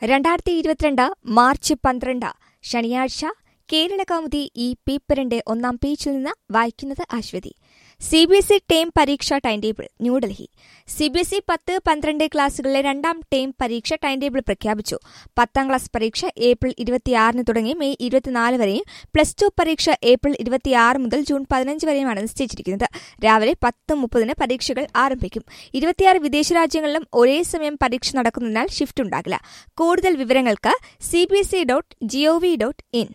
രണ്ടായിരത്തി ഇരുപത്തിരണ്ട് മാർച്ച് പന്ത്രണ്ട് ശനിയാഴ്ച കേരള കൗമുദി ഈ പേപ്പറിന്റെ ഒന്നാം പേജിൽ നിന്ന് വായിക്കുന്നത് Aswathy C B S E term പരീക്ഷാ time table New Delhi C B S E പത്ത് പന്ത്രണ്ട് ക്ലാസുകളിലെ രണ്ടാം ടേം പരീക്ഷ ടൈം ടേബിൾ പ്രഖ്യാപിച്ചു പത്താം ക്ലാസ് പരീക്ഷ ഏപ്രിൽ ഇരുപത്തിയാറിന് തുടങ്ങി മെയ് ഇരുപത്തിനാല് വരെയും പ്ലസ് ടു പരീക്ഷ ഏപ്രിൽ ഇരുപത്തിയാറ് മുതൽ ജൂൺ പതിനഞ്ച് വരെയുമാണ് നിശ്ചയിച്ചിരിക്കുന്നത് രാവിലെ പത്ത് മുപ്പതിന് പരീക്ഷകൾ ആരംഭിക്കും ഇരുപത്തിയാറ് വിദേശ രാജ്യങ്ങളിലും ഒരേ സമയം പരീക്ഷ നടക്കുന്നതിനാൽ ഷിഫ്റ്റ് ഉണ്ടാകില്ല കൂടുതൽ വിവരങ്ങൾക്ക് C B S E dot G O V dot in